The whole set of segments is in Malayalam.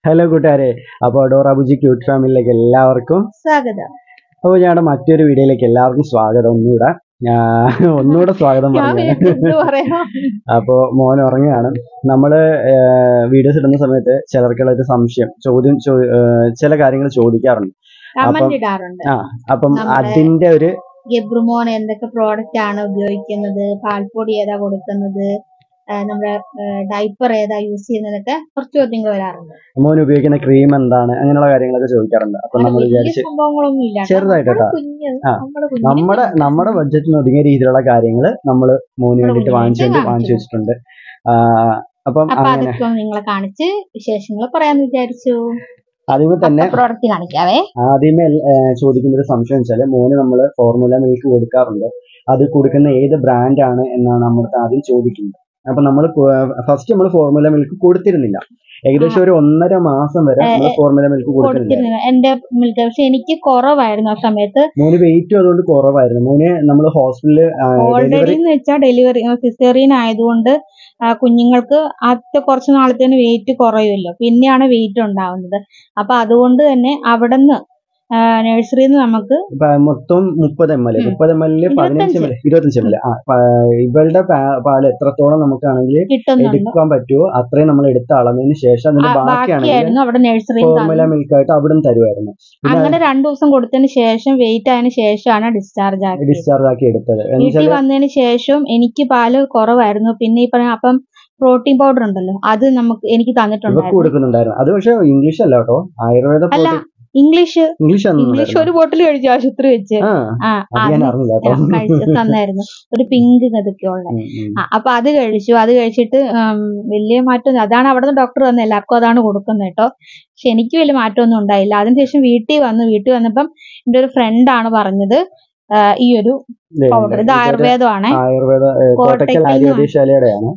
ഹലോ കൂട്ടുകാരെ അപ്പോൾ ഡോറാബുജി ക്യൂട്ട് ഫാമിലിയിലേക്ക് എല്ലാവർക്കും സ്വാഗതം അപ്പോൾ ഞങ്ങളുടെ മറ്റൊരു വീഡിയോയിലേക്ക് എല്ലാവർക്കും സ്വാഗതം ഒന്നുകൂടെ ഞാൻ ഒന്നുകൂടെ സ്വാഗതം ഞാൻ പറഞ്ഞു വീണ്ടും എന്ത് പറയാ അപ്പോൾ മോൻ ഉറങ്ങുകയാണ് നമ്മൾ വീഡിയോസ് ഇടുന്ന സമയത്ത് ചിലർക്കുള്ള ഒരു സംശയം ചോദ്യം ചോ- ഏഹ് ചില കാര്യങ്ങൾ ചോദിക്കാറുണ്ട് കമന്റ് ഇടാറുണ്ട് ആ അപ്പം നമ്മുടെ- അതിന്റെ ഒരു ഗബ്രുമോൻ എന്തൊക്കെ പ്രോഡക്റ്റ് ആണ് ഉപയോഗിക്കുന്നത് പാൽപ്പൊടി ഏതാ കൊടുക്കുന്നത് ആ, നമ്മുടെ ഡൈപ്പർ ഏതാ യൂസ് ചെയ്യുന്നതൊക്കെ കുറച്ച് ചോദ്യങ്ങൾ വരാറുണ്ട് മോൻ ഉപയോഗിക്കുന്ന ക്രീം എന്താണ് അങ്ങനെയുള്ള കാര്യങ്ങളൊക്കെ ചോദിക്കാറുണ്ട് അപ്പൊ നമ്മൾ വലിയ വിചാരിച്ച് സംഭവങ്ങളൊന്നും ഇല്ല ചെറുതായിട്ട് നമ്മുടെ കേട്ടോ. കുഞ്ഞ് ആ. നമ്മുടെ കുഞ്ഞിനെ നമ്മുടെ കാണിച്ചു. നമ്മുടെ ബഡ്ജറ്റിന് ഒതുങ്ങിയ രീതിയിലുള്ള കാര്യങ്ങൾ നമ്മൾ മോന് നമ്മുടെ വേണ്ടിയിട്ട് വാങ്ങിച്ചു കുഞ്ഞിനെ വാങ്ങിച്ചു കാണിച്ചു. വെച്ചിട്ടുണ്ട് ആ, അപ്പം അപ്പൊ അങ്ങനെ അതൊക്കെ ഒന്ന് നിങ്ങളെ കാണിച്ച് വിശേഷങ്ങൾ പറയാന്ന് വിചാരിച്ചു ആദ്യമേ തന്നെ പ്രോഡക്റ്റ് കാണിക്കാവേ ആദ്യമേ ഏഹ്, ചോദിക്കുന്ന ഒരു സംശയം വെച്ചാൽ മോന് നമ്മൾ ഫോർമുല മിൽക്ക് കൊടുക്കാറുണ്ട് അത് കൊടുക്കുന്ന ഏത് ബ്രാൻഡാണ് എന്നാണ് നമ്മുടെ ആദ്യം ചോദിക്കുന്നത് അപ്പൊ നമ്മൾ ഫസ്റ്റ് നമ്മൾ ഫോർമുല മിൽക്ക് കൊടുത്തിരുന്നില്ല ഏകദേശം ഒരു ഒന്നര മാസം വരെ നമ്മൾ ഫോർമുല മിൽക്ക് കൊടുക്കുന്നില്ല കൊടുത്തിരുന്നു എന്റെ മിൽക്ക് പക്ഷെ എനിക്ക് കുറവായിരുന്നു ആ സമയത്ത് മോന് വെയിറ്റും അതുകൊണ്ട് കുറവായിരുന്നു മോന് നമ്മൾ ഹോസ്പിറ്റലിൽ ഓൾറെഡി ഡെലിവറി എന്ന് വെച്ചാൽ ഡെലിവറി സിസേറിയൻ ആയതുകൊണ്ട് ആ, കുഞ്ഞുങ്ങൾക്ക് ആദ്യത്തെ കുറച്ച് നാളത്തേന് വെയിറ്റ് കുറയുമല്ലോ പിന്നെയാണ് വെയിറ്റ് ഉണ്ടാവുന്നത് അപ്പൊ അതുകൊണ്ട് തന്നെ അവിടെ നിന്ന് നഴ്സറിയിൽ നിന്ന് നമുക്ക് മൊത്തം മുപ്പത് എം എൽ ഉം. മുപ്പത് എം എൽ പതിനഞ്ച് എം എൽ ഇരുപത്തഞ്ച് എം എൽ ആ പ- ഇവളുടെ പാ- പാല് എത്രത്തോളം നമുക്കാണെങ്കിൽ കിട്ടുന്നുണ്ട് എടുക്കാൻ പറ്റുമോ അത്രയും നമ്മൾ എടുത്ത് അളന്നതിന് ശേഷം അതിന്റെ ആ, ബാക്കിയാണെങ്കിൽ ബാക്കിയായിരുന്നു അവിടെ നഴ്സറിയിൽ ഫോർമുല മിൽക്ക് ആയിട്ട് അവിടെ തരുമായിരുന്നു പിന്നെ അങ്ങനെ രണ്ടു ദിവസം കൊടുത്തതിന് ശേഷം വെയിറ്റ് ആയതിനു ശേഷമാണ് ഡിസ്ചാർജ് ആക്കിയത് ഡിസ്ചാർജ് ആക്കി എടുത്തത് എന്ന് വീട്ടിൽ വെച്ചാല് വന്നതിന് ശേഷം എനിക്ക് പാല് കുറവായിരുന്നു പിന്നെ ഈ പറഞ്ഞ അപ്പം പ്രോട്ടീൻ പൗഡർ ഉണ്ടല്ലോ അത് നമുക്ക് എനിക്ക് ഇവക്ക് തന്നിട്ടുണ്ടായിരുന്നു കൊടുക്കുന്നുണ്ടായിരുന്നു അത് പക്ഷെ ഇംഗ്ലീഷ് അല്ല കേട്ടോ ആയുർവേദ അല്ല ഇംഗ്ലീഷ് ഇംഗ്ലീഷ് ഇംഗ്ലീഷ് ഒരു ബോട്ടിൽ കഴിച്ചു ആശുപത്രി വെച്ച് ആ ആ അത് ഞാൻ അത് അറിഞ്ഞില്ല ആ, കേട്ടോ കഴിച്ച് തന്നായിരുന്നു ഒരു പിങ്ക് ഇതൊക്കെ ഉള്ള ഉം, ഉം. ആ അപ്പൊ അത് കഴിച്ചു അത് കഴിച്ചിട്ട് ഉം, വലിയ മാറ്റം അതാണ് അവിടെ ഡോക്ടർ വന്നത് എല്ലാവർക്കും അതാണ് കൊടുക്കുന്നത് കേട്ടോ പക്ഷെ എനിക്ക് വലിയ മാറ്റമൊന്നും ഉണ്ടായില്ല അതിനുശേഷം വീട്ടിൽ വന്നു വീട്ടിൽ വന്നപ്പം എന്റെ ഒരു ഫ്രണ്ടാണ് പറഞ്ഞത് ആ, ഈ ഒരു ദേ, പൗഡർ ഇത് ഇതൊരു ആയുർവേദമാണ് ആയുർവേദ ഏ, കോട്ടക്കൽ കോട്ടയ്ക്കൽ ആയുർവേദശാലയുടെയാണ്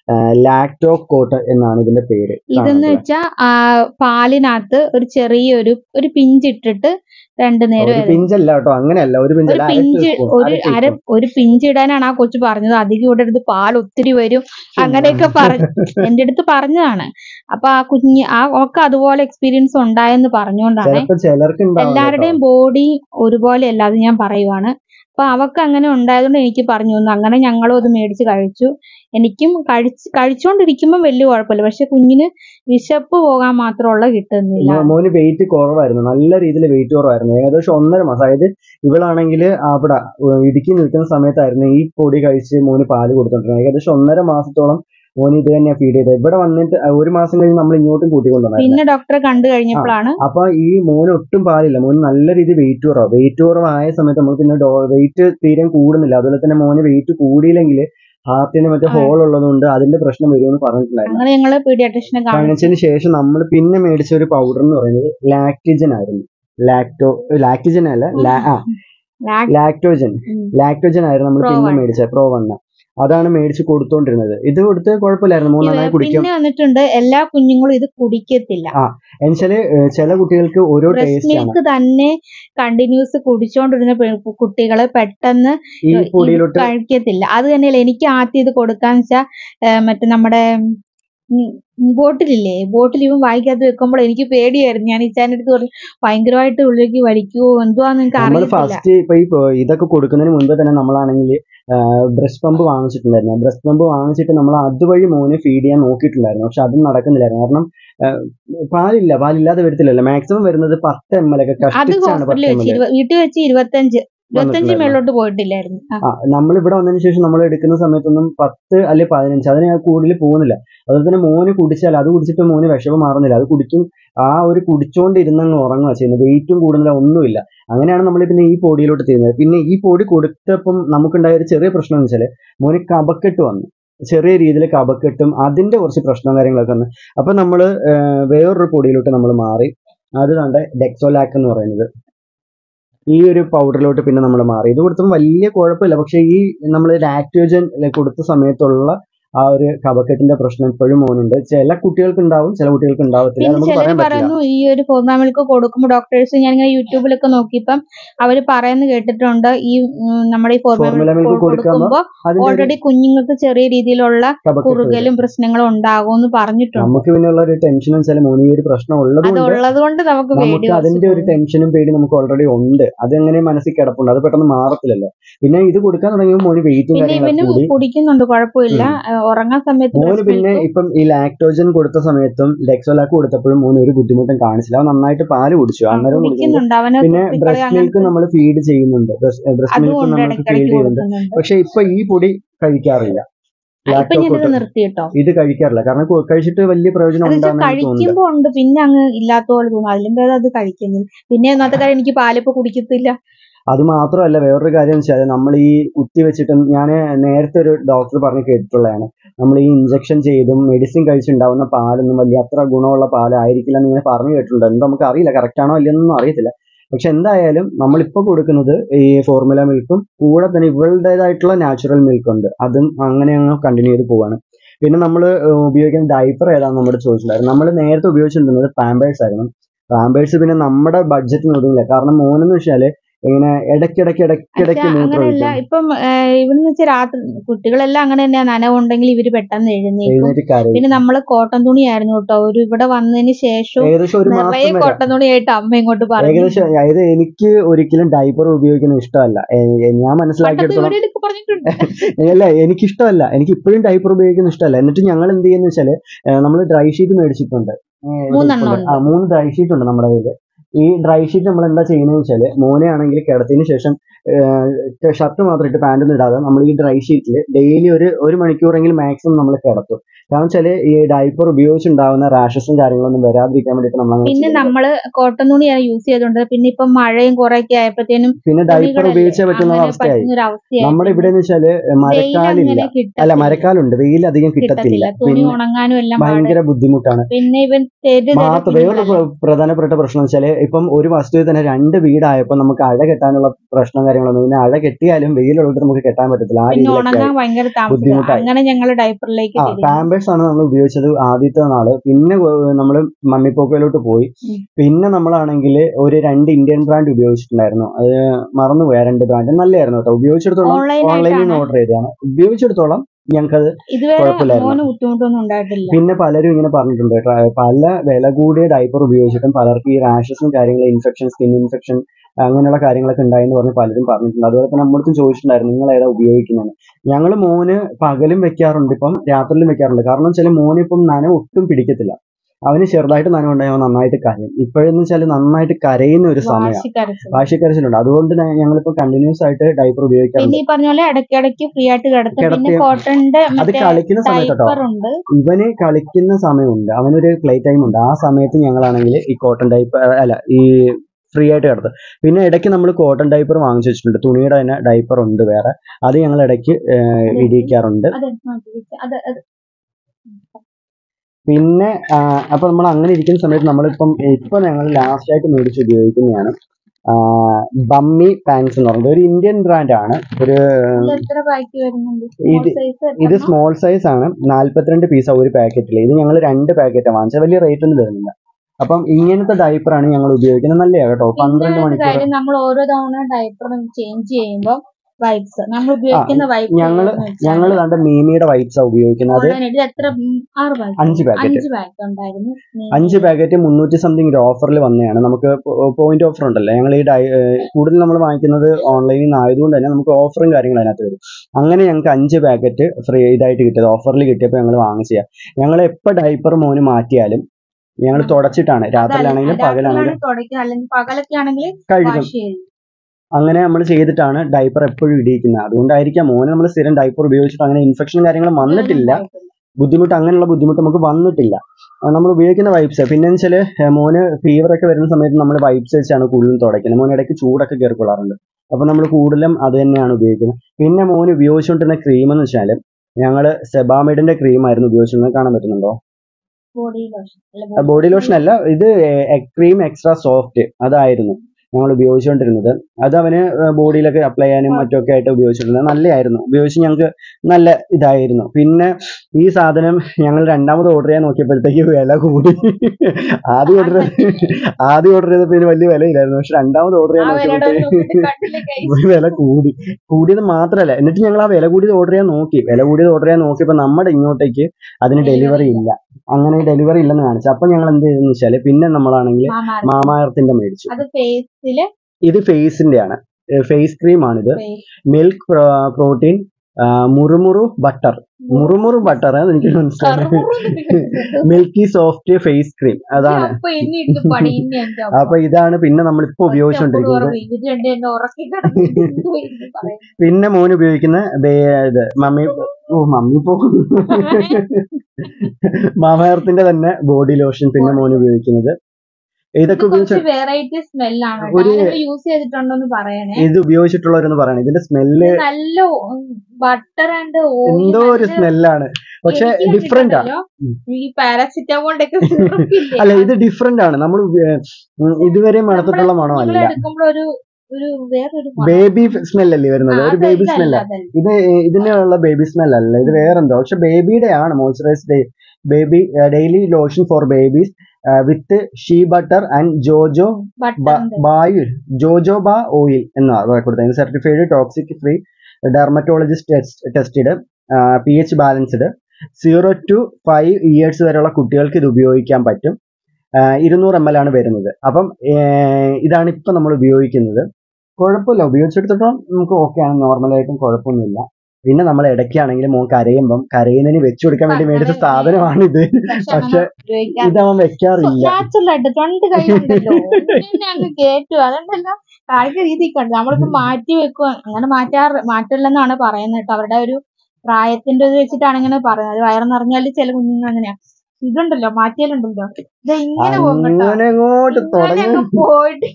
ലാക്ടോ കോട്ട എന്നാണ് ഇതിന്റെ പേര് ഇതെന്ന് കാണുന്നത്. വെച്ചാ ആ, പാലിനകത്ത് ഒരു ചെറിയൊരു ഒരു പിഞ്ചിട്ടിട്ട് രണ്ടു നേരം ഒരു പിഞ്ചല്ല കേട്ടോ അങ്ങനെയല്ല ഒരു ഒരു പിഞ്ചല്ല അര പിഞ്ച് ടീസ്പൂൺ ഒരു അര അര ടീസ്പൂൺ ഒരു പിഞ്ച് ഇടാനാണ് ആ കൊച്ചു പറഞ്ഞത് അധികം ഇടരുത് പാൽ ഒത്തിരി വരും അങ്ങനെയൊക്കെ പറഞ്ഞു എന്റെ അടുത്ത് പറഞ്ഞതാണ് അപ്പൊ ആ കുഞ്ഞ് ആ ഒക്കെ അതുപോലെ എക്സ്പീരിയൻസ് ഉണ്ടായെന്ന് പറഞ്ഞുകൊണ്ടാണ് ചിലപ്പോ ചിലർക്ക് ഉണ്ടാവും എല്ലാവരുടെയും ബോഡി ഒരുപോലെ അല്ല അത് ഞാൻ പറയുവാണ് അപ്പൊ അവക്ക് അങ്ങനെ ഉണ്ടായതുകൊണ്ട് എനിക്ക് പറഞ്ഞു തന്നു അങ്ങനെ ഞങ്ങളും അത് മേടിച്ച് കഴിച്ചു എനിക്കും കഴിച്ച് കഴിച്ചുകൊണ്ടിരിക്കുമ്പോൾ വലിയ കുഴപ്പമില്ല പക്ഷെ കുഞ്ഞിന് വിശപ്പ് പോകാൻ മാത്രമുള്ള കിട്ടുന്നില്ല മോ- മോന് വെയിറ്റ് കുറവായിരുന്നു നല്ല രീതിയിൽ വെയിറ്റ് കുറവായിരുന്നു ഏകദേശം ഒന്നര മാസം അതായത് ഇവളാണെങ്കിൽ അവിടെ ഏഹ് ഇടുക്കി നിൽക്കുന്ന സമയത്തായിരുന്നു ഈ പൊടി കഴിച്ച് മോന് പാല് കൊടുത്തോണ്ടിരുന്നത് ഏകദേശം ഒന്നര മാസത്തോളം മോന് ഇത് തന്നെയാണ് ഫീഡ് ചെയ്തത് ഇവിടെ വന്നിട്ട് ഒരു മാസം കഴിഞ്ഞ് നമ്മൾ ഇങ്ങോട്ടും കൂട്ടിക്കൊണ്ടുവന്നായിരുന്നു പിന്നെ ഡോക്ടറെ കണ്ടു കഴിഞ്ഞപ്പോഴാണ് അപ്പൊ ഈ മോന് ഒട്ടും പാലില്ല മോന് നല്ല രീതിയിൽ വെയിറ്റ് കുറവാണ് വെയിറ്റ് കുറവായ സമയത്ത് നമുക്ക് പിന്നെ വെയിറ്റ് തീരെ കൂടുന്നില്ല അതുപോലെ തന്നെ മോന് വെയിറ്റ് കൂടിയില്ലെങ്കിൽ ഹാർട്ടിന് മറ്റേ ആ. ഹോൾ ഉള്ളതുകൊണ്ട് അതിന്റെ പ്രശ്നം വരുമെന്ന് പറഞ്ഞിട്ടുണ്ടായിരുന്നു അങ്ങനെ ഞങ്ങള് പീഡിയാട്രിഷനെ കാണിച്ചു കാണിച്ചതിന് ശേഷം നമ്മൾ പിന്നെ മേടിച്ച ഒരു പൗഡർ എന്ന് പറയുന്നത് ലാക്റ്റിജൻ ആയിരുന്നു ലാക്ടോ ലാക്റ്റിജൻ അല്ല ലാ- ആ ലാക്- ലാക്ടോജൻ ഉം. ലാക്ടോജൻ ആയിരുന്നു നമ്മൾ Pro പിന്നെ one. മേടിച്ച പ്രോ വണ്ണ അതാണ് മേടിച്ച് കൊടുത്തോണ്ടിരുന്നത് ഇത് കൊടുത്ത് കുഴപ്പമില്ലായിരുന്നു മോൻ നന്നായി കുടിക്കും പിന്നെ വന്നിട്ടുണ്ട് എല്ലാ കുഞ്ഞുങ്ങളും ഇത് കുടിക്കത്തില്ല എന്നുവെച്ചാല് ഏഹ് ചില കുട്ടികൾക്ക് ഓരോ ബ്രസ്റ്റ് ടേസ്റ്റ് ആണ് മിൽക്ക് തന്നെ കണ്ടിന്യൂസ് കുടിച്ചോണ്ടിരുന്ന പെ- കുട്ടികള് പെട്ടെന്ന് ഈ ഇത് പൊടിയിലോട്ട് കഴിക്കത്തില്ല അത് തന്നെയല്ല എനിക്ക് ആദ്യം ഇത് കൊടുക്കാന്ന് വെച്ചാ ഏ, മറ്റേ നമ്മുടെ ബോട്ടിലില്ലേ ബോട്ടിൽ ഇവൻ വായിക്കകത്ത് വെക്കുമ്പോൾ എനിക്ക് പേടിയായിരുന്നു ഞാൻ ഇച്ചാൻ്റെ അടുത്ത് പറഞ്ഞു ഭയങ്കരമായിട്ട് ഉള്ളിലേക്ക് വലിക്കുവോ എന്തുവാന്ന് എനിക്ക് നമ്മൾ അറിയത്തില്ല ഫസ്റ്റ് ഇപ്പൊ ഈ പ- ഇതൊക്കെ കൊടുക്കുന്നതിന് മുൻപ് തന്നെ നമ്മളാണെങ്കിൽ ബ്രസ്റ്റ് പമ്പ് വാങ്ങിച്ചിട്ടുണ്ടായിരുന്നു ബ്രസ്റ്റ് പമ്പ് വാങ്ങിച്ചിട്ട് നമ്മൾ അതുവഴി മോനെ ഫീഡ് ചെയ്യാൻ നോക്കിയിട്ടുണ്ടായിരുന്നു പക്ഷെ അതും നടക്കുന്നില്ലായിരുന്നു കാരണം ആ, പാലില്ല പാലില്ലാതെ വരത്തില്ലല്ലോ മാക്സിമം വരുന്നത് പത്ത് എം എൽ ഒക്കെ അത് കഷ്ടിച്ചാണ് പത്ത് ഹോസ്പിറ്റലിൽ എം വെച്ച് എൽ ഇരുപ- വീട്ടിൽ വെച്ച് ഇരുപത്തഞ്ച് ഇരുപത്തഞ്ച് വന്നിട്ടുണ്ടായിരുന്നു. മേളിലോട്ട് പോയിട്ടില്ലായിരുന്നു ആ. ആ നമ്മൾ ഇവിടെ വന്നതിന് ശേഷം നമ്മൾ എടുക്കുന്ന സമയത്തൊന്നും പത്ത് അല്ലെ പതിനഞ്ച് അതിന് കൂടുതൽ പോകുന്നില്ല അതുപോലെ തന്നെ മോന് കുടിച്ചാൽ അത് കുടിച്ചിട്ട് മോന് വിഷമം മാറുന്നില്ല അത് കുടിക്കും ആ ഒരു കുടിച്ചോണ്ടിരുന്നങ്ങ് ഉറങ്ങുക ചെയ്യുന്നത് വെയിറ്റും കൂടുന്നില്ല ഒന്നുമില്ല അങ്ങനെയാണ് നമ്മൾ പിന്നെ ഈ പൊടിയിലോട്ട് ചെയ്യുന്നത് പിന്നെ ഈ പൊടി കൊടുത്തപ്പം നമുക്കുണ്ടായ ഒരു ചെറിയ പ്രശ്നം എന്ന് വെച്ചാൽ മോന് കപക്കെട്ട് വന്നു ചെറിയ രീതിയിൽ കപക്കെട്ടും അതിന്റെ കുറച്ച് പ്രശ്നവും കാര്യങ്ങളൊക്കെ വന്നു അപ്പൊ നമ്മൾ വേറൊരു പൊടിയിലോട്ട് നമ്മൾ മാറി അത് കണ്ട ഡെക്സോലാക്ക് എന്ന് പറയുന്നത് ഈ ഒരു പൗഡറിലോട്ട് പിന്നെ നമ്മൾ മാറി ഇത് കൊടുത്തപ്പോൾ വലിയ കുഴപ്പമില്ല പക്ഷേ ഈ നമ്മൾ ലാക്ടോജൻ കൊടുത്ത സമയത്തുള്ള ആ ഒരു കഫക്കെട്ടിന്റെ പ്രശ്നം ഇപ്പോഴും മോനുണ്ട് ചില കുട്ടികൾക്ക് ഉണ്ടാവും ചില കുട്ടികൾക്ക് ഉണ്ടാവത്തില്ല പിന്നെ നമുക്ക് ചിലർ പറയാൻ പറ്റില്ല പറയുന്നു ഈ ഒരു ഫോർമുല മിൽക്ക് കൊടുക്കുമ്പോൾ ഡോക്ടേഴ്സ് ഞാൻ ഇങ്ങനെ യൂട്യൂബിലൊക്കെ നോക്കിയപ്പം അവർ പറയുന്നത് കേട്ടിട്ടുണ്ട് ഈ ഉം, നമ്മുടെ ഈ ഫോർമുല Formula milk മിൽക്ക് കൊടുക്കുമ്പോ കൊടുക്കുമ്പോൾ അതിന്റെ ഒരു ഓൾറെഡി കുഞ്ഞുങ്ങൾക്ക് ചെറിയ രീതിയിലുള്ള കഫക്കെട്ട് വരും. കുറുകലും പ്രശ്നങ്ങളും ഉണ്ടാകും എന്ന് പറഞ്ഞിട്ടുണ്ട് നമുക്ക് പിന്നെ ഉള്ള ഒരു ടെൻഷൻ വെച്ചാൽ മോന് ഈ ഒരു പ്രശ്നം ഉള്ളത് അത് കൊണ്ട് ഉള്ളത് കൊണ്ട് നമുക്ക് നമുക്ക് പേടി അതിന്റെ ഒരു ടെൻഷനും പേടി നമുക്ക് ഓൾറെഡി ഉണ്ട് അതെങ്ങനെ മനസ്സിൽ കിടപ്പുണ്ട് അത് പെട്ടെന്ന് മാറത്തില്ലല്ലോ പിന്നെ ഇത് കൊടുക്കാൻ തുടങ്ങിയപ്പോൾ മോന് വെയിറ്റും പിന്നെ കാര്യങ്ങളൊക്കെ ഇവനും കൂടി കുടിക്കുന്നുണ്ട് കുഴപ്പമില്ല ഏഹ് ഉറങ്ങാൻ സമയത്ത് മോന് breast പിന്നെ milk ഇപ്പം ഈ ലാക്ടോജൻ കൊടുത്ത സമയത്തും ഡെക്സോലാക്ക് കൊടുത്തപ്പോഴും മോന് ഒരു ബുദ്ധിമുട്ടും കാണിച്ചില്ല അവൻ നന്നായിട്ട് പാല് കുടിച്ചു ആ, അന്നേരം കുടിക്കുന്നുണ്ട് കുടിക്കുന്നുണ്ട് അവന് പിന്നെ കുപ്പിക്കളി ബ്രസ്റ്റ് മിൽക്ക് അങ്ങനത്തെ നമ്മൾ ഫീഡ് ചെയ്യുന്നുണ്ട് ബ്രസ്റ്റ് അതും മിൽക്ക് ഉണ്ട് നമുക്ക് ഇടയ്ക്കിടയ്ക്ക് ഫീഡ് ചെയ്യുന്നുണ്ട് കൊടുക്കുന്നുണ്ട് പക്ഷെ ഇപ്പൊ ഈ പൊടി കഴിക്കാറില്ല ഇപ്പൊ ലാക്ടോ ഞാനിത് കൊട്ട് നിർത്തിയിട്ടോ ഇത് കഴിക്കാറില്ല കാരണം കൊ- കഴിച്ചിട്ട് വലിയ പ്രയോജനം അത് വെച്ചാൽ ഉണ്ടാകുന്ന എനിക്ക് തോന്നുന്നില്ല കഴിക്കുമ്പോ ഉണ്ട് പിന്നെ അങ്ങ് ഇല്ലാത്ത പോലെ തോന്നും അതിലും ഭേദം അത് കഴിക്കുന്നത് പിന്നെ ഒന്നാമത്തെ കാര്യം എനിക്ക് പാലിപ്പോ കുടിക്കത്തില്ല അത് മാത്രമല്ല വേറൊരു കാര്യം വെച്ചാൽ നമ്മൾ ഈ കുത്തി വെച്ചിട്ടും ഞാൻ നേരത്തെ ഒരു ഡോക്ടർ പറഞ്ഞ് കേട്ടിട്ടുള്ളതാണ് നമ്മൾ ഈ ഇഞ്ചക്ഷൻ ചെയ്തും മെഡിസിൻ കഴിച്ചുണ്ടാവുന്ന പാലൊന്നും വലിയ അത്ര ഗുണമുള്ള പാലായിരിക്കില്ല എന്ന് ഇങ്ങനെ പറഞ്ഞു കേട്ടിട്ടുണ്ട് എന്താ നമുക്ക് അറിയില്ല കറക്റ്റ് ആണോ ഇല്ലെന്നൊന്നും അറിയത്തില്ല പക്ഷെ എന്തായാലും നമ്മളിപ്പോൾ കൊടുക്കുന്നത് ഈ ഫോർമുല മിൽക്കും കൂടെ തന്നെ ഇവളുടേതായിട്ടുള്ള നാച്ചുറൽ മിൽക്ക് ഉണ്ട് അതും അങ്ങനെ അങ്ങ് കണ്ടിന്യൂ ചെയ്ത് പോവാണ് പിന്നെ നമ്മൾ ഉപയോഗിക്കുന്ന ഡൈപ്പർ ഏതാണെന്ന് നമ്മുടെ ചോദിച്ചിട്ടുണ്ടായിരുന്നു നമ്മൾ നേരത്തെ ഉപയോഗിച്ചിട്ടുണ്ടെന്നത് പാമ്പേഴ്സ് ആയിരുന്നു പാമ്പേഴ്സ് പിന്നെ നമ്മുടെ ബഡ്ജറ്റിന് ഒതുങ്ങില്ല കാരണം മോനെന്ന് വെച്ചാൽ ഇങ്ങനെ ഇടയ്ക്കിടയ്ക്ക് ഇടയ്ക്കിടയ്ക്ക് പക്ഷെ മൂത്രം അങ്ങനെയല്ല ഒഴിക്കും ഇപ്പം ഏഹ് ഇവന്ന് വെച്ചാൽ രാത്രി കുട്ടികളെല്ലാം അങ്ങനെ തന്നെയാ നനവുണ്ടെങ്കിൽ ഇവര് പെട്ടെന്ന് എഴുന്നേക്കും എഴുന്നേറ്റ് കരയും പിന്നെ നമ്മള് കോട്ടൺ തുണിയായിരുന്നു കേട്ടോ ഒരു ഇവിടെ വന്നതിന് ശേഷം ഏകദേശം ഒരു നിറയെ മാസം വരെ കോട്ടൺ തുണിയായിട്ട് അമ്മ ഇങ്ങോട്ട് പറഞ്ഞു ഏകദേശം അതായത് എനിക്ക് ഒരിക്കലും ഡൈപ്പർ ഉപയോഗിക്കുന്നത് ഇഷ്ടമല്ല ഏ, ഏ, ഞാൻ പണ്ടത്തെ മനസ്സിലാക്കിയെടുത്തോളം വീഡിയോയിലൊക്കെ പറഞ്ഞിട്ടുണ്ട് അല്ല എനിക്കിഷ്ടമല്ല എനിക്ക് ഇപ്പോഴും ഡൈപ്പർ ഉപയോഗിക്കുന്നത് ഇഷ്ടമല്ല എന്നിട്ട് ഞങ്ങൾ എന്ത് ചെയ്യുന്ന വെച്ചാൽ നമ്മൾ ഡ്രൈ ഷീറ്റ് മേടിച്ചിട്ടുണ്ട് ഏ, ഇവിടെ മൂന്നെണ്ണം ഇരിപ്പുണ്ട്. ആ മൂന്ന് ഡ്രൈ ഷീറ്റ് ഉണ്ട് നമ്മുടെ കയ്യിൽ ഈ ഡ്രൈ ഷീറ്റ് നമ്മൾ എന്താ ചെയ്യുന്നത് വെച്ചാൽ മോനെ ആണെങ്കിൽ കിടത്തിന് ശേഷം ഷർട്ട് മാത്രം ഇട്ട് പാൻറ് ഒന്നും ഇടാതെ നമ്മൾ ഈ ഡ്രൈ ഷീറ്റിൽ ഡെയിലി ഒരു ഒരു മണിക്കൂറെങ്കിലും മാക്സിമം നമ്മൾ കിടത്തും കാരണം വെച്ചാൽ ഈ ഡൈപ്പർ ഉപയോഗിച്ചുണ്ടാവുന്ന റാഷസും കാര്യങ്ങളൊന്നും വരാതിരിക്കാൻ വേണ്ടിയിട്ട് നമ്മൾ അങ്ങനെ പിന്നെ ചെയ്യുന്നത്. നമ്മള് കോട്ടൺ തുണിയാണ് യൂസ് ചെയ്തോണ്ട് പിന്നെ ഇപ്പം മഴയും കുറെ ഒക്കെ ആയപ്പോഴത്തേനും പിന്നെ ഡൈപ്പർ തുണികളല്ലേ, ഉപയോഗിച്ചേ പറ്റുന്ന അങ്ങനെ അവസ്ഥയായി പറ്റുന്ന ഒരു അവസ്ഥയായി നമ്മുടെ ഇവിടെ എന്ന് വെച്ചാല് മരക്കാലില്ല അങ്ങനെ അല്ല കിട്ടത്തില്ല മരക്കാലുണ്ട് വെയിൽ അധികം കിട്ടത്തില്ല കിട്ടത്തില്ല തുണി പിന്നെ ഉണങ്ങാനും എല്ലാം പാട് ഭയങ്കര ബുദ്ധിമുട്ടാണ് പിന്നെ ഇവൻ തെര് തെര് മാത്രം വേറൊരു തുണികളല്ലേ. പ്ര- പ്രധാനപ്പെട്ട പ്രശ്നം വെച്ചാല് ഇപ്പം ഒരു വസ്തുവിൽ തന്നെ രണ്ട് വീടായപ്പോൾ നമുക്ക് അഴ കെട്ടാനുള്ള പ്രശ്നം കാര്യങ്ങളൊന്നും പിന്നെ അഴ കെട്ടിയാലും വെയിലുള്ളത് നമുക്ക് കെട്ടാൻ പറ്റത്തില്ല ആ പിന്നെ രീതിയിലൊക്കെ ഉണങ്ങാൻ ഭയങ്കര താമസം ബുദ്ധിമുട്ടായി. അങ്ങനെ ഞങ്ങൾ ഡൈപ്പറിലേക്ക് ആ പാമ്പേഴ്സ് ആണ് നമ്മൾ ഉപയോഗിച്ചത് ആദ്യത്തെ നാള് പിന്നെ നമ്മൾ മമ്മിപ്പോക്കയിലോട്ട് പോയി ഉം. പിന്നെ നമ്മളാണെങ്കിൽ ഒരു രണ്ട് ഇന്ത്യൻ ബ്രാൻഡ് ഉപയോഗിച്ചിട്ടുണ്ടായിരുന്നു അത് മറന്നുപോയ രണ്ട് ബ്രാൻഡ് നല്ലതായിരുന്നു കേട്ടോ ഉപയോഗിച്ചിടത്തോളം ഓൺലൈൻ ഓൺലൈനിൽ നിന്ന് ആയിട്ടാണ് ഓർഡർ ചെയ്തതാണ് ഉപയോഗിച്ചിടത്തോളം ഞങ്ങൾക്കത് ഇതുവരെ കുഴപ്പമില്ലായിരുന്നു. മോന് ബുദ്ധിമുട്ടൊന്നും ഉണ്ടായിട്ടില്ല പിന്നെ പലരും ഇങ്ങനെ പറഞ്ഞിട്ടുണ്ട് ട്ര- പല വില കൂടിയ ഡൈപ്പർ ഉപയോഗിച്ചിട്ടും പലർക്കും ഈ റാഷസും കാര്യങ്ങളും ഇൻഫെക്ഷൻ സ്കിൻ ഇൻഫെക്ഷൻ അങ്ങനെയുള്ള കാര്യങ്ങളൊക്കെ ഉണ്ടായെന്ന് പറഞ്ഞ് പലരും പറഞ്ഞിട്ടുണ്ട് അതുപോലെ തന്നെ നമ്മുടെ അടുത്തും ചോദിച്ചിട്ടുണ്ടായിരുന്നു നിങ്ങൾ ഏതാ ഉപയോഗിക്കുന്നത് ഞങ്ങൾ മോന് പകലും വെക്കാറുണ്ട് ഇപ്പം രാത്രിയിലും വെക്കാറുണ്ട് കാരണം വെച്ചാൽ മോന് ഇപ്പം നനവ് ഒട്ടും പിടിക്കത്തില്ല അവന് ചെറുതായിട്ട് നനവുണ്ടായി അവൻ നന്നായിട്ട് കരയും ഇപ്പോഴെന്ന് വെച്ചാൽ നന്നായിട്ട് കരയുന്ന ഒരു സമയമാണ് വാശിക്കരച്ചിൽ വാശിക്കരച്ചിലുണ്ട് അതുകൊണ്ട് തന്നെ ഞങ്ങളിപ്പോൾ കണ്ടിന്യൂസ് ആയിട്ട് ഡൈപ്പർ ഉപയോഗിക്കാറുണ്ട് പിന്നെ ഈ പറഞ്ഞ പോലെ ഇടയ്ക്കിടയ്ക്ക് ഫ്രീ ആയിട്ട് കിടത്തും പിന്നെ കിടത്തി- കോട്ടന്റെ അത് മറ്റേ കളിക്കുന്ന സമയത്ത് കേട്ടോ ഡൈപ്പർ ഉണ്ട് ഇവന് കളിക്കുന്ന സമയമുണ്ട് അവനൊരു പ്ലേ ടൈം ഉണ്ട് ആ സമയത്ത് ഞങ്ങളാണെങ്കിൽ ഈ കോട്ടൺ ഡൈപ്പർ അല്ല ഈ ഫ്രീ ആയിട്ട് കിടത്തും പിന്നെ ഇടയ്ക്ക് നമ്മൾ കോട്ടൺ ഡൈപ്പർ വാങ്ങിച്ചു വെച്ചിട്ടുണ്ട് തുണിയുടെ തന്നെ ഡൈപ്പർ ഉണ്ട് വേറെ അത് ഞങ്ങൾ ഇടയ്ക്ക് ഏഹ്, ഇടിയിക്കാറുണ്ട് അത് എടുത്ത് മാറ്റി വെച്ച്. അത് അത് പിന്നെ ആ, അപ്പൊ നമ്മൾ അങ്ങനെ ഇരിക്കുന്ന സമയത്ത് നമ്മളിപ്പം ഇപ്പൊ ഞങ്ങൾ ലാസ്റ്റ് ആയിട്ട് മേടിച്ച് ഉപയോഗിക്കുന്നതാണ് ആ, ബമ്മി പാൻസ് എന്ന് പറയുന്നത് ഒരു ഇന്ത്യൻ ബ്രാൻഡ് ആണ് ഒരു ഇതിൽ എത്ര പാക്ക് വരുന്നുണ്ട് ഇത് സൈസ് ഇത് സ്മോൾ സൈസ് ആണ് നാല്പത്തിരണ്ട് പീസ് ഒരു പാക്കറ്റിൽ ഇത് ഞങ്ങൾ രണ്ട് പാക്കറ്റാണ് വാങ്ങിച്ചത് വലിയ റേറ്റ് ഒന്നും വരുന്നില്ല അപ്പം ഇങ്ങനത്തെ ഡൈപ്പറാണ് ഞങ്ങൾ ഉപയോഗിക്കുന്നത് നല്ലതാണ് കേട്ടോ പന്ത്രണ്ട് പിന്നെ ഒരു മണിക്കൂർ കാര്യം നമ്മൾ ഓരോ തവണ ഡൈപ്പർ ചേഞ്ച് ചെയ്യുമ്പോൾ വൈപ്സ് നമ്മൾ ഉപയോഗിക്കുന്ന വൈപ്സ് ഞങ്ങള് ഞങ്ങൾ കണ്ട മീമിയുടെ വൈപ്സാണ് ഉപയോഗിക്കുന്നത് അത് ഇത് എത്ര ഉം, ആറ് പാക്ക് അഞ്ച് പാക്കറ്റ് അഞ്ച് പാക്ക് ഉണ്ടായിരുന്നു അഞ്ച് പാക്കറ്റ് മുന്നൂറ്റി സംതിങ് ഒരു ഓഫറിൽ വന്നതാണ് നമുക്ക് പോയിന്റ് ഓഫർ ഉണ്ടല്ലോ ഞങ്ങൾ ഈ ഡൈ ഏഹ് കൂടുതൽ നമ്മൾ വാങ്ങിക്കുന്നത് ഓൺലൈനിൽ നിന്ന് ആയതുകൊണ്ട് തന്നെ നമുക്ക് ഓഫറും കാര്യങ്ങളും അതിനകത്ത് വരും അങ്ങനെ ഞങ്ങൾക്ക് അഞ്ച് പാക്കറ്റ് ഫ്രീ ഇതായിട്ട് കിട്ടിയത് ഓഫറിൽ കിട്ടിയപ്പോൾ ഞങ്ങൾ വാങ്ങിച്ച ഞങ്ങൾ എപ്പോൾ ഡൈപ്പർ മോന് മാറ്റിയാലും ഞങ്ങൾ തുടച്ചിട്ടാണ് രാത്രിയിലാണെങ്കിലും പകലാണെങ്കിലും തുടയ്ക്കുക അല്ലെങ്കിൽ പകലൊക്കെ ആണെങ്കിൽ കഴുകും വാഷ് ചെയ്യും അങ്ങനെ നമ്മൾ ചെയ്തിട്ടാണ് ഡൈപ്പർ എപ്പോഴും ഇടിയിക്കുന്നത് അതുകൊണ്ടായിരിക്കാം മോന് നമ്മൾ സ്ഥിരം ഡൈപ്പർ ഉപയോഗിച്ചിട്ട് അങ്ങനെ ഇൻഫെക്ഷനും കാര്യങ്ങളും വന്നിട്ടില്ല ബുദ്ധിമുട്ട് അങ്ങനെയുള്ള ബുദ്ധിമുട്ട് നമുക്ക് വന്നിട്ടില്ല ആ, നമ്മൾ ഉപയോഗിക്കുന്ന വൈപ്സ് പിന്നെ വെച്ചാൽ മോന് ഫീവർ ഒക്കെ വരുന്ന സമയത്ത് നമ്മൾ വൈപ്സ് വെച്ചാണ് കൂടുതലും തുടയ്ക്കുന്നത് മോന് ഇടയ്ക്ക് ചൂടൊക്കെ കയറിക്കൊള്ളാറുണ്ട് അപ്പോൾ നമ്മൾ കൂടുതലും അത് തന്നെയാണ് ഉപയോഗിക്കുന്നത് പിന്നെ മോന് ഉപയോഗിച്ചുകൊണ്ടിരുന്ന ക്രീം എന്ന് വെച്ചാൽ ഞങ്ങൾ സെബാമിഡിന്റെ ക്രീം ആയിരുന്നു ഉപയോഗിച്ചിരുന്നത് കാണാൻ പറ്റുന്നുണ്ടോ ബോഡി ലോഷൻ ബോഡി ലോഷൻ അല്ല ഇത് ക്രീം എക്സ്ട്രാ സോഫ്റ്റ് അതായിരുന്നു ഞങ്ങൾ ഉപയോഗിച്ചുകൊണ്ടിരുന്നത് അത് അവന് ബോഡിയിലൊക്കെ അപ്ലൈ ചെയ്യാനും മറ്റൊക്കെ ആയിട്ട് ഉപയോഗിച്ചിരുന്നത് നല്ലതായിരുന്നു ഉപയോഗിച്ച് ഞങ്ങൾക്ക് നല്ല ഇതായിരുന്നു പിന്നെ ഈ സാധനം ഞങ്ങൾ രണ്ടാമത് ഓർഡർ ചെയ്യാൻ നോക്കിയപ്പോഴത്തേക്ക് വില കൂടി ആദ്യം ഓർഡർ ആദ്യം ഓർഡർ ചെയ്തപ്പോൾ ഇതിന് വലിയ വിലയില്ലായിരുന്നു പക്ഷെ രണ്ടാമത് ഓർഡർ ആ ചെയ്യാൻ വിലയുടെ നോക്കിയപ്പോഴത്തേക്ക് നോക്കിയിട്ട് കണ്ടില്ലേ guys? ഒരു വില കൂടി കൂടിയത് മാത്രമല്ല എന്നിട്ട് ഞങ്ങൾ ആ വില കൂടിയത് ഓർഡർ ചെയ്യാൻ നോക്കി വില കൂടിയത് ഓർഡർ ചെയ്യാൻ നോക്കിയപ്പോൾ നമ്മുടെ ഇങ്ങോട്ടേക്ക് അതിന് ഡെലിവറി ഇല്ല അങ്ങനെ ഡെലിവറി ഇല്ലെന്ന് കാണിച്ചു അപ്പൊ ഞങ്ങൾ എന്ത് ചെയ്തെന്ന് വെച്ചാല് പിന്നെ നമ്മളാണെങ്കിൽ മാമാ മാമായർത്തിന്റെ മേടിച്ചു അത് ഫേസില് ഇത് ഫേസിന്റെ ആണ് ഫേസ് ക്രീം ആണിത് milk protein murumuru butter murumuru butter എനിക്ക് മനസ്സിലായി മിൽക്കി സോഫ്റ്റ് ഫേസ് ക്രീം അതാണ് അപ്പൊ ഇനി ഇട്ട് പണി ഇനി എന്റെ അമ്മ. അപ്പൊ ഇതാണ് പിന്നെ നമ്മളിപ്പോ ഒറ്റ ഉപയോഗിച്ചുകൊണ്ടിരിക്കുന്നത് അപ്പുറം ഇത് രണ്ട് എന്നെ ഉറക്കി കിടന്നു പിന്നെ മോൻ ഉപയോഗിക്കുന്ന ബേ- ഇത് മമ്മി ഓ മമ്മി പോ മാമയർത്തിന്റെ തന്നെ ബോഡി ലോഷൻ പിന്നെ മോൻ ഉപയോഗിക്കുന്നത് ഇതൊക്കെ ഉപയോഗിച്ച കുറച്ച് വെറൈറ്റി സ്മെല്ലാണ് ഒരു- യൂസ് ചെയ്തിട്ടുണ്ടോന്ന് പറയണേ ഇത് ഉപയോഗിച്ചിട്ടുള്ളവരെന്ന് പറയണം ഇതിന്റെ സ്മെല്ല് ഇത് നല്ല ബട്ടർ ആൻഡ് എന്തോ ഒരു സ്മെല്ലാണ് പക്ഷെ ഡിഫറെന്റ് ആണ് ഈ പാരാസിറ്റമോളിന്റെ ഒക്കെ അല്ല ഇത് ഡിഫറെന്റ് ആണ് നമ്മൾ ഇതുവരെ മണത്തിട്ടുള്ള മണമല്ല എടുക്കുമ്പോൾ ഒരു ഒരു വേറൊരു മണം. ബേബി സ്മെൽ അല്ലേ വരുന്നത് ആ, ഒരു അത് ബേബി ഇതല്ല, സ്മെല്ല അതല്ല. ഇത് ഇതിനുള്ള ബേബി സ്മെൽ അല്ല ഇത് വേറെന്തോ പക്ഷെ ബേബിയുടെ ആണ് moisturise baby daily lotion for babies with shea butter and ജോജോ ബട്ടറിന്റെ ബായു ജോജോബ ഓയിൽ എന്നാണ് കൊടുത്തത് certified toxic free dermatologist tested P H balanced zero to five years വരെയുള്ള കുട്ടികൾക്ക് ഇത് ഉപയോഗിക്കാൻ പറ്റും ഇരുന്നൂറ് എം എൽ ആണ് വരുന്നത് അപ്പം ഏർ ഇതാണ് ഇപ്പം നമ്മൾ ഉപയോഗിക്കുന്നത് കുഴപ്പമില്ല ഉപയോഗിച്ചെടുത്തിട്ടും നമുക്ക് ഓക്കെ ആണ് നോർമലായിട്ടും കുഴപ്പമൊന്നുമില്ല പിന്നെ നമ്മൾ ഇടയ്ക്കാണെങ്കിലും മോൻ കരയുമ്പം കരയുന്നതിന് വെച്ചു കൊടുക്കാൻ വേണ്ടി മേടിച്ച സാധനമാണിത് പക്ഷെ ഇതവൻ വെക്കാറില്ല നാച്ചുറൽ ആയിട്ട് രണ്ട് കൈ ഉണ്ടല്ലോ ഇങ്ങനെ അങ്ങ് കേട്ടു അതുകൊണ്ടല്ല കാഴ്ച രീതി കണ്ടു നമ്മളിപ്പോ മാറ്റി വെക്കുക അങ്ങനെ മാറ്റാറ് മാറ്റില്ലെന്നാണ് പറയുന്നത് കേട്ടോ അവരുടെ ഒരു പ്രായത്തിന്റെ ഇത് വെച്ചിട്ടാണ് ഇങ്ങനെ പറയുന്നത് വയറ് നിറഞ്ഞാല് ചില കുഞ്ഞുങ്ങൾ അങ്ങനെയാ ഇതുണ്ടല്ലോ മാറ്റിയാലുണ്ടല്ലോ ഇത് ഇങ്ങനെ പോകും കേട്ടോ അങ്ങനെ അങ്ങോട്ട് ഇങ്ങനെ തുടങ്ങി അങ്ങ് പോയിട്ട്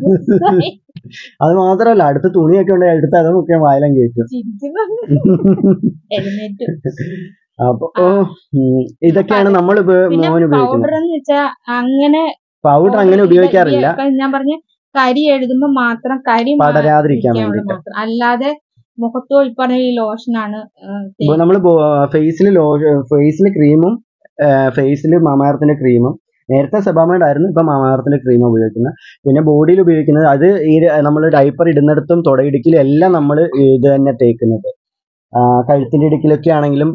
അത് മാത്രമല്ല അടുത്ത തുണിയൊക്കെ ഉണ്ട് എടുത്ത് അതൊക്കെ വായലം കേൾക്കും ചിരിക്കുന്നു എഴുന്നേറ്റു അപ്പൊ ഓ, ഉം, ഇതൊക്കെയാണ് നമ്മൾ പിന്നെ മോൻ ഉപയോഗിക്കുന്നത് പൗഡർ എന്ന് വെച്ചാ അങ്ങനെ പൗഡർ അങ്ങനെ powder ഉപയോഗിക്കാറില്ല ഇപ്പൊ ഞാൻ പറഞ്ഞ കരി എഴുതുമ്പോ മാത്രം കരി മാ- പടരാതിരിക്കാൻ ഇരിക്കാൻ വേണ്ടിയിട്ട് മാത്രം അല്ലാതെ മുഖത്തോ ഈ പറഞ്ഞ ഈ ലോഷനാണ് നമ്മൾ ഫേസിൽ ലോ ഫേസിൽ ക്രീമും ഫേസിൽ മാമാർത്തിന്റെ ക്രീമും നേരത്തെ സെബാമയുടെ ആയിരുന്നു ഇപ്പൊ മാമാർത്തിന്റെ ക്രീം ഉപയോഗിക്കുന്നത് പിന്നെ ബോഡിയിൽ ഉപയോഗിക്കുന്നത് അത് ഈ നമ്മൾ ഡൈപ്പർ ഇടുന്നിടത്തും തുടയിടുക്കിലും എല്ലാം നമ്മൾ ഇത് തന്നെ തേക്കുന്നത് ആ, കഴുത്തിന്റെ ഇടുക്കിലൊക്കെ ആണെങ്കിലും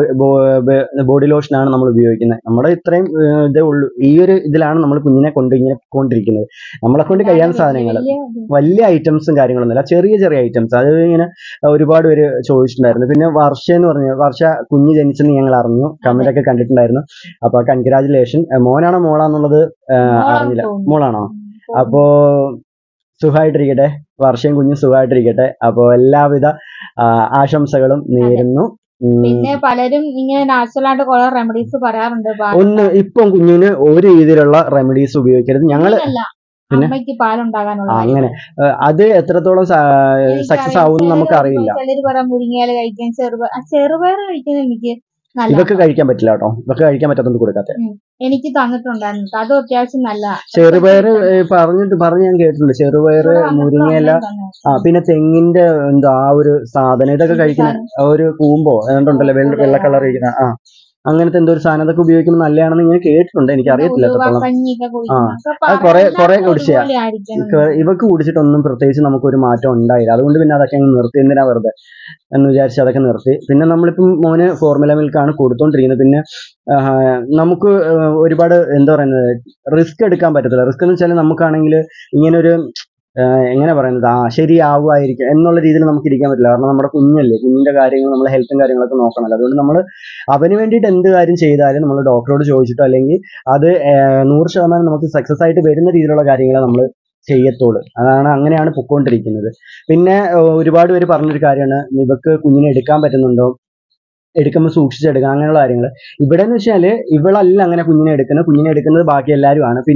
ബോഡി ലോഷനാണ് നമ്മൾ ഉപയോഗിക്കുന്നത് നമ്മുടെ ഇത്രയും ഏ, ഇതേ ഉള്ളൂ ഈ ഒരു ഇതിലാണ് നമ്മൾ കുഞ്ഞിനെ കൊണ്ട് ഇങ്ങനെ കൊണ്ടിരിക്കുന്നത് നമ്മളെ കൊണ്ട് കഴിയാവുന്ന സാധനങ്ങൾ വലിയ ഐറ്റംസും കാര്യങ്ങളൊന്നുമില്ല ചെറിയ ചെറിയ ഐറ്റംസ് അത് ഇങ്ങനെ ഒരുപാട് പേര് ചോദിച്ചിട്ടുണ്ടായിരുന്നു പിന്നെ വർഷ എന്ന് പറഞ്ഞ വർഷ കുഞ്ഞ് ജനിച്ചെന്ന് ഞങ്ങൾ അറിഞ്ഞു കമന്റ് ഒക്കെ കണ്ടിട്ടുണ്ടായിരുന്നു അപ്പൊ കൺഗ്രാചുലേഷൻ മോനാണോ മോളാന്നുള്ളത് അറിഞ്ഞില്ല മോളാണോ അപ്പോ സുഖമായിട്ടിരിക്കട്ടെ വർഷയും കുഞ്ഞും സുഖമായിട്ടിരിക്കട്ടെ അപ്പോ എല്ലാവിധ ആ, ആശംസകളും നേരുന്നു ഉം, പിന്നെ പലരും ഇങ്ങനെ നാച്ചുറൽ ആയിട്ട് കുറെ റെമഡീസ് പറയാറുണ്ട് പാൽ ഒന്ന് ഇപ്പം കുഞ്ഞിന് ഒരു രീതിയിലുള്ള റെമഡീസ് ഉപയോഗിക്കരുത് ഞങ്ങള് അല്ല പിന്നെ? അമ്മയ്ക്ക് പാലുണ്ടാകാനുള്ള ആ, അങ്ങനെ ഏ, അത് എത്രത്തോളം സക്സസ് ആവും നമുക്ക് അറിയില്ല ചിലര് പറയാം മുരിങ്ങയില കഴിക്കാൻ ചെറുപയർ ആ, ചെറുപയർ കഴിക്കുന്നത് എനിക്ക് നല്ല ഇതൊക്കെ കഴിക്കാൻ പറ്റില്ല കേട്ടോ ഇതൊക്കെ കഴിക്കാൻ പറ്റാത്തതുകൊണ്ട് കൊടുക്കാത്ത എനിക്ക് തന്നിട്ടുണ്ടായിരുന്നു കേട്ടോ. അതും അത്യാവശ്യം നല്ല ചെറുപയർ ഏ, പറഞ്ഞിട്ട് പറഞ്ഞ് ഞാൻ കേട്ടിട്ടുണ്ട് ചെറുപയർ മുരിങ്ങയില ആ പിന്നെ തെങ്ങിന്റെ എന്താ ആ ഒരു സാധനം ഇതൊക്കെ കഴിക്കുന്ന ആ ഒരു കൂമ്പോ ഏതാണ്ടുണ്ടല്ലോ വെള്ള വെള്ള കളർ കഴിക്കുന്ന ആ അങ്ങനത്തെ എന്തോ ഒരു സാധനം അതൊക്കെ ഉപയോഗിക്കുന്നത് നല്ലതാണെന്ന് ഞാൻ കേട്ടിട്ടുണ്ട് എനിക്ക് അറിയത്തില്ല എത്രത്തോളം കഞ്ഞിയൊക്കെ അത് കുറെ- കുറെ കുടിച്ചയാ. ആയിരിക്കണം ഇക്ക- ഇവക്ക് കുടിച്ചിട്ടൊന്നും പ്രത്യേകിച്ച് നമുക്കൊരു മാറ്റം ഉണ്ടായില്ല അതുകൊണ്ട് പിന്നെ അതൊക്കെ അങ്ങ് നിർത്തി എന്തിനാ വെറുതെ എന്ന് വിചാരിച്ച് അതൊക്കെ നിർത്തി പിന്നെ നമ്മളിപ്പം മോന് ഫോർമുല മിൽക്കാണ് കൊടുത്തോണ്ടിരിക്കുന്നത് പിന്നെ ആ, നമുക്ക് ആ, ഒരുപാട് എന്താ പറയുന്നത് റിസ്ക് എടുക്കാൻ പറ്റത്തില്ല റിസ്ക് എന്ന് വെച്ചാൽ നമുക്കാണെങ്കിൽ ഇങ്ങനെ ഒരു ആ, എങ്ങനെ പറയുന്നത് ആ ശരിയാവുമായിരിക്കും എന്നുള്ള രീതിയിൽ നമുക്ക് ഇരിക്കാൻ പറ്റില്ല കാരണം നമ്മുടെ കുഞ്ഞല്ലേ കുഞ്ഞിന്റെ കാര്യങ്ങൾ നമ്മൾ ഹെൽത്തും കാര്യങ്ങളൊക്കെ നോക്കണമല്ലോ അതുകൊണ്ട് നമ്മൾ അവന് വേണ്ടിയിട്ട് എന്ത് കാര്യം ചെയ്താലും നമ്മൾ ഡോക്ടറോട് ചോദിച്ചിട്ടോ അല്ലെങ്കിൽ അത് ആ, നൂറ് ശതമാനം നമുക്ക് സക്സസ് ആയിട്ട് വരുന്ന രീതിയിലുള്ള കാര്യങ്ങളെ നമ്മൾ ചെയ്യത്തുള്ളൂ അതാണ് അങ്ങനെയാണ് പൊക്കോണ്ടിരിക്കുന്നത് പിന്നെ ആ, ഒരുപാട് പേര് പറഞ്ഞൊരു കാര്യമാണ് ഇവക്ക് കുഞ്ഞിനെ എടുക്കാൻ പറ്റുന്നുണ്ടോ എടുക്കുമ്പോൾ സൂക്ഷിച്ചെടുക്കുക അങ്ങനെയുള്ള കാര്യങ്ങൾ ഇവിടെ എന്ന് വെച്ചാൽ ഇവളല്ല അങ്ങനെ കുഞ്ഞിനെ എടുക്കുന്നത് കുഞ്ഞിനെ എടുക്കുന്നത് ബാക്കി എല്ലാവരും ആണ് പിന്നെ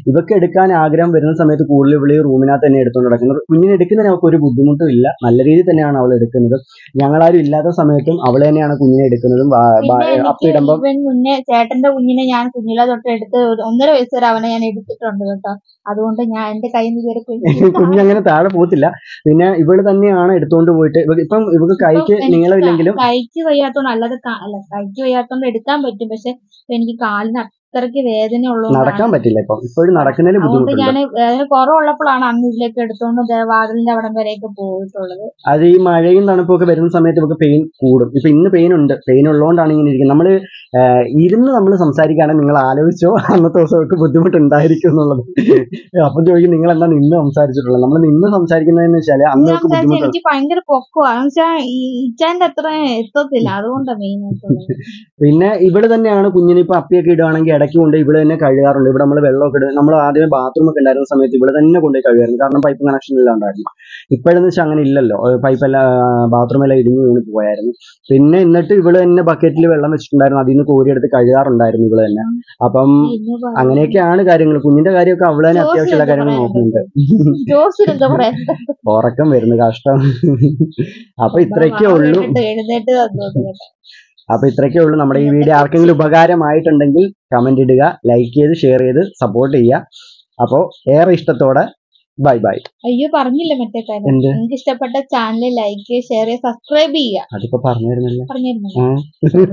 ഇവക്ക് എടുക്കാൻ ആഗ്രഹം വരുന്ന സമയത്ത് കൂടുതൽ ഇവള് ഈ റൂമിനകത്ത് തന്നെ എടുത്തുകൊണ്ട് നടക്കുന്നത് കുഞ്ഞിനെ എടുക്കുന്നതിന് അവൾക്ക് ഒരു ബുദ്ധിമുട്ടും ഇല്ല നല്ല രീതിയിൽ തന്നെയാണ് അവൾ എടുക്കുന്നത് ഞങ്ങളാരും ഇല്ലാത്ത സമയത്തും അവൾ തന്നെയാണ് കുഞ്ഞിനെ എടുക്കുന്നതും വാ- വാ- പിന്നെ എനിക്ക് അപ്പിടുമ്പം ഇവൻ മുന്നേ ചേട്ടന്റെ കുഞ്ഞിനെ ഞാൻ കുഞ്ഞിലെ തൊട്ട് എടുത്ത് ഒരു ഒന്നര വയസ്സ് വരെ അവനെ ഞാൻ എടുത്തിട്ടുണ്ട് കേട്ടോ അതുകൊണ്ട് ഞാൻ എന്റെ കയ്യിൽ നിന്ന് ഇതുവരെ കുഞ്ഞ് കുഞ്ഞങ്ങനെ താഴെ പോകത്തില്ല പിന്നെ ഇവള് തന്നെയാണ് എടുത്തുകൊണ്ട് പോയിട്ട് ഇവക്ക് ഇപ്പം ഇവക്ക് കൈക്ക് ഇപ്പം എനിക്ക് നീളമില്ലെങ്കിലും കൈക്ക് വയ്യാത്തോണ്ട് അല്ലാതെ കാ- അല്ല കൈക്ക് വയ്യാത്തോണ്ട് എടുക്കാൻ പറ്റും പക്ഷെ ഇപ്പൊ എനിക്ക് കാലിന് അത്രയ്ക്ക് വേദന ഉള്ളതുകൊണ്ടാണ് നടക്കാൻ പറ്റില്ല ഇപ്പം ഇപ്പോഴും നടക്കുന്നതിന് അതുകൊണ്ട് ബുദ്ധിമുട്ടുണ്ട് ഞാൻ വേദന കുറവുള്ളപ്പോഴാണ് അന്ന് ഇതിലേക്ക് എടുത്തോണ്ട് ദേ വാതിലിന്റെ അവിടം വരെയൊക്കെ പോയിട്ടുള്ളത് അത് ഈ മഴയും തണുപ്പും ഒക്കെ വരുന്ന സമയത്ത് ഇവക്ക് പെയിൻ കൂടും ഇപ്പൊ ഇന്ന് പെയിൻ ഉണ്ട് പെയിൻ ഉള്ളതുകൊണ്ടാണ് ഇങ്ങനെ ഇരിക്കുന്നത് നമ്മള് ആഹ് ഇരുന്ന് നമ്മൾ സംസാരിക്കുകയാണെങ്കിൽ നിങ്ങൾ ആലോചിച്ചോ അന്നത്തെ ദിവസം അവർക്ക് ബുദ്ധിമുട്ടുണ്ടായിരിക്കും എന്നുള്ളത് അപ്പം ചോദിക്കും നിങ്ങൾ എന്താ നിന്ന് സംസാരിച്ചിട്ടുള്ളത് നമ്മൾ നിന്ന് സംസാരിക്കുന്നതെന്ന് വെച്ചാൽ അന്ന് ഞാൻ അവർക്ക് വിചാരിച്ചു ബുദ്ധിമുട്ടുണ്ട് എനിക്ക് ഭയങ്കര പൊക്കമാണ് വെച്ചാൽ ഈ ഇച്ചാന്റെ അത്ര എത്തത്തില്ല അതുകൊണ്ടാണ് മെയിൻ ആയിട്ടുള്ളത് പിന്നെ ഇവിടെ തന്നെയാണ് കുഞ്ഞിന് ഇപ്പൊ അപ്പിയൊക്കെ ഇടുകയാണെങ്കിൽ ഇടയ്ക്ക് കൊണ്ട് ഇവിടെ തന്നെ കഴുകാറുണ്ട് ഇവിടെ നമ്മൾ വെള്ളമൊക്കെ ഇടും നമ്മൾ ആദ്യമേ ബാത്റൂം ഒക്കെ ഉണ്ടായിരുന്ന സമയത്ത് ഇവിടെ തന്നെ കൊണ്ടുപോയി കഴുകായിരുന്നു കാരണം പൈപ്പ് കണക്ഷൻ എല്ലാം ഉണ്ടായിരുന്നു ഇപ്പോഴെന്ന് വെച്ചാൽ അങ്ങനെ ഇല്ലല്ലോ പൈപ്പ് എല്ലാം ബാത്റൂം എല്ലാം ഇടിഞ്ഞു വീണ് പോയായിരുന്നു പിന്നെ എന്നിട്ട് ഇവിടെ തന്നെ ബക്കറ്റിൽ വെള്ളം വെച്ചിട്ടുണ്ടായിരുന്നു അതിൽ നിന്ന് കോരിയെടുത്ത് കഴുകാറുണ്ടായിരുന്നു ഇവിടെ തന്നെ അപ്പം പിന്നെ പറ- അങ്ങനെയൊക്കെയാണ് കാര്യങ്ങൾ കുഞ്ഞിന്റെ കാര്യമൊക്കെ അവള് തന്നെ ജോസ് അത്യാവശ്യമുള്ള എന്താ കാര്യങ്ങൾ പറയാനുള്ളത്? നോക്കുന്നുണ്ട് ജോസിന് എന്താ പറയാ ഉറക്കം വരുന്നു കഷ്ടം അപ്പൊ ഇത്രയൊക്കെ ഉള്ളൂ എഴുന്നേറ്റ് തന്നു കേട്ടോ അപ്പൊ ഇത്രയൊക്കെ ഉള്ളൂ നമ്മുടെ ഈ വീഡിയോ ആർക്കെങ്കിലും ഉപകാരമായിട്ടുണ്ടെങ്കിൽ കമന്റ് ഇടുക ലൈക്ക് ചെയ്ത് ഷെയർ ചെയ്ത് സപ്പോർട്ട് ചെയ്യുക അപ്പോൾ ഏറെ ഇഷ്ടത്തോടെ ബൈ ബൈ അയ്യോ പറഞ്ഞില്ല മറ്റേ കാര്യം എന്ത് നിങ്ങൾക്ക് ഇഷ്ടപ്പെട്ട ചാനൽ ലൈക്ക് ഷെയർ ചെയ്യുക സബ്സ്ക്രൈബ് ചെയ്യുക അതിപ്പോ പറഞ്ഞിരുന്നല്ലോ പറഞ്ഞിരുന്നു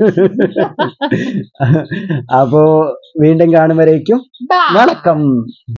അപ്പോ വീണ്ടും കാണും വരേക്കും Bye. വണക്കം